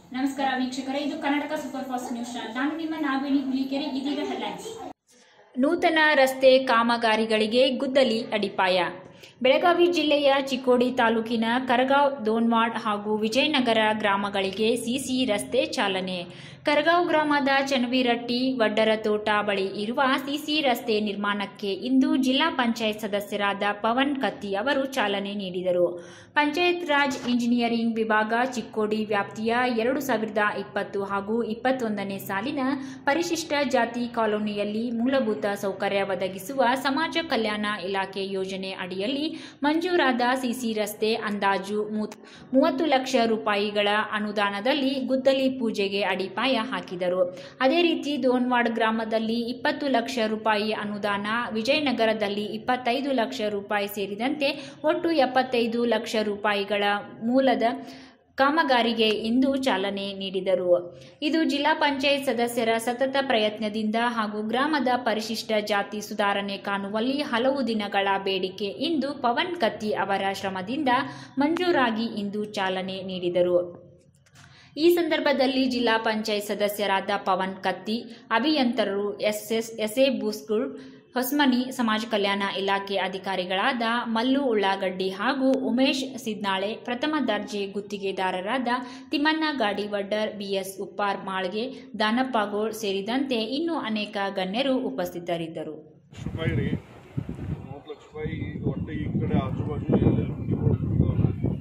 ನಮಸ್ಕಾರ ವೀಕ್ಷಕರೇ ಇದು Karnataka super fast news channel ನಾನು ನಿಮ್ಮ ನಾಗವೇಣಿ ಹುಲಿಕೆರೆ ಇದೀಗ ಹೆಡ್ಲೈನ್ಸ್ ನೂತನ ರಸ್ತೆ ಕಾಮಗಾರಿಗಳಿಗೆ ಗುದ್ದಲಿ ಅಡಿಪಾಯ ಬೆಳಗಾವಿ ಜಿಲ್ಲೆಯ ಚಿಕ್ಕೋಡಿ ತಾಲೂಕಿನ ಕರಗಾವ್ ದೋನ್ವಾಡ್ ಹಾಗೂ ವಿಜಯನಗರ ಗ್ರಾಮಗಳಿಗೆ ಸಿಸಿ ರಸ್ತೆ ಚಾಲನೆ ಕರಗಾವ್ ಗ್ರಾಮದ ಚನ್ನವೀರಟ್ಟಿ ವಡ್ಡರ ತೋಟ ಬಳಿ ಇರುವ ಸಿಸಿ ರಸ್ತೆ ನಿರ್ಮಾಣಕ್ಕೆ ಇಂದು ಜಿಲ್ಲಾ ಪಂಚಾಯತ್ ಸದಸ್ಯರಾದ ಪವನ್ ಕತ್ತಿ ಅವರು ಚಾಲನೆ ನೀಡಿದರು ಪಂಚಾಯತ್ ರಾಜ್ ಇಂಜಿನಿಯರಿಂಗ್ ವಿಭಾಗ ಚಿಕ್ಕೋಡಿ ವ್ಯಾಪ್ತಿಯ ಎರಡು ಸಾವಿರದ ಇಪ್ಪತ್ತು ಹಾಗೂ ಇಪ್ಪತ್ತೊಂದನೇ ಸಾಲಿನ ಪರಿಶಿಷ್ಟ ಜಾತಿ ಕಾಲೋನಿಯಲ್ಲಿ ಮೂಲಭೂತ ಸೌಕರ್ಯ ಒದಗಿಸುವ ಸಮಾಜ ಕಲ್ಯಾಣ ಇಲಾಖೆ ಯೋಜನೆ ಅಡಿಯಲ್ಲಿ ಮಂಜೂರಾದ ಸಿಸಿ ರಸ್ತೆ ಅಂದಾಜು ಮೂತ್- ಮೂವತ್ತು ಲಕ್ಷ ರೂಪಾಯಿಗಳ ಅನುದಾನದಲ್ಲಿ ಗುದ್ದಲಿ ಪೂಜೆಗೆ ಅಡಿಪಾಯ ಹಾಕಿದರು ಅದೇ ರೀತಿ ದೋನ್ವಾಡ್ ಗ್ರಾಮದಲ್ಲಿ ಇಪ್ಪತ್ತು ಲಕ್ಷ ರೂಪಾಯಿ ಅನುದಾನ ವಿಜಯನಗರದಲ್ಲಿ ಇಪ್ಪತ್ತೈದು ಲಕ್ಷ ರೂಪಾಯಿ ಸೇರಿದಂತೆ ಒಟ್ಟು ಎಪ್ಪತ್ತೈದು ಲಕ್ಷ ರೂಪಾಯಿಗಳ ಮೂಲದ ಕಾಮಗಾರಿಗೆ ಇಂದು ಚಾಲನೆ ನೀಡಿದರು ಇದು ಜಿಲ್ಲಾ ಪಂಚಾಯತ್ ಸದಸ್ಯರ ಸತತ ಪ್ರಯತ್ನದಿಂದ ಹಾಗೂ ಗ್ರಾಮದ ಪರಿಶಿಷ್ಟ ಜಾತಿ ಸುಧಾರಣೆ ಕಾಣುವಲ್ಲಿ ಹಲವು ದಿನಗಳ ಬೇಡಿಕೆ ಇಂದು ಪವನ್ ಕತ್ತಿ ಅವರ ಶ್ರಮದಿಂದ ಮಂಜೂರಾಗಿ ಇಂದು ಚಾಲನೆ ನೀಡಿದರು ಈ ಸಂದರ್ಭದಲ್ಲಿ ಜಿಲ್ಲಾ ಪಂಚಾಯತ್ ಸದಸ್ಯರಾದ ಪವನ್ ಕತ್ತಿ ಅಭಿಯಂತರರು ಎಸ್ಎಸ್ ಎಸ್ಎ ಬೂಸ್ಕುಳ್ ಹೊಸ್ಮನಿ ಸಮಾಜ ಕಲ್ಯಾಣ ಇಲಾಖೆ ಅಧಿಕಾರಿಗಳಾದ ಮಲ್ಲು ಉಳ್ಳಾಗಡ್ಡಿ ಹಾಗೂ ಉಮೇಶ್ ಸಿದ್ನಾಳೆ ಪ್ರಥಮ ದರ್ಜೆ ಗುತ್ತಿಗೆದಾರರಾದ ತಿಮ್ಮಣ್ಣ ಗಾಡಿವಡ್ಡರ್ ಬಿಎಸ್ ಉಪ್ಪಾರ್ ಮಾಳ್ಗೆ ದಾನಪ್ಪಗೋಳ್ ಸೇರಿದಂತೆ ಇನ್ನೂ ಅನೇಕ ಗಣ್ಯರು ಉಪಸ್ಥಿತರಿದ್ದರು ಲಕ್ಷ ರೂಪಾಯಿ ರೀ ಮೂವತ್ತು ಲಕ್ಷ ರೂಪಾಯಿ ಈಗ ಒಟ್ಟು ಈ ಕಡೆ ಆಜು ಬಾಜು ಎಲ್ಲೆಲ್ಲಿ ಮನಿಗಳು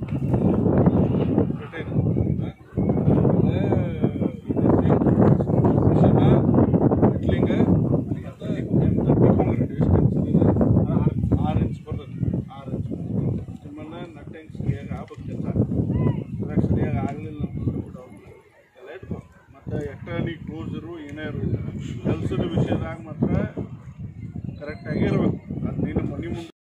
ಆರು ಇಂಚ್ ಬರ್ತದೆ ಆರು ಇಂಚ್ ನಿಮ್ಮನ್ನ ನಟ್ ಹೆಂಗೆ ಸರಿಯಾಗಿ ಆಗ್ಬೇಕು ಕೆಲಸ ಅದ್ರಾಗ ಸರಿಯಾಗಿ ಆಗಲಿಲ್ಲ ಎಲ್ಲ ಇಟ್ಕೊ ಮತ್ತು ಎಷ್ಟ ನೀ ಕ್ಲೋಸರು ಏನೇ ಇರು ಕೆಲಸದ ವಿಷಯದಾಗ ಮಾತ್ರ ಕರೆಕ್ಟಾಗಿ ಇರಬೇಕು ಅದು ನೀನು ಮನೆ ಮುಂದೆ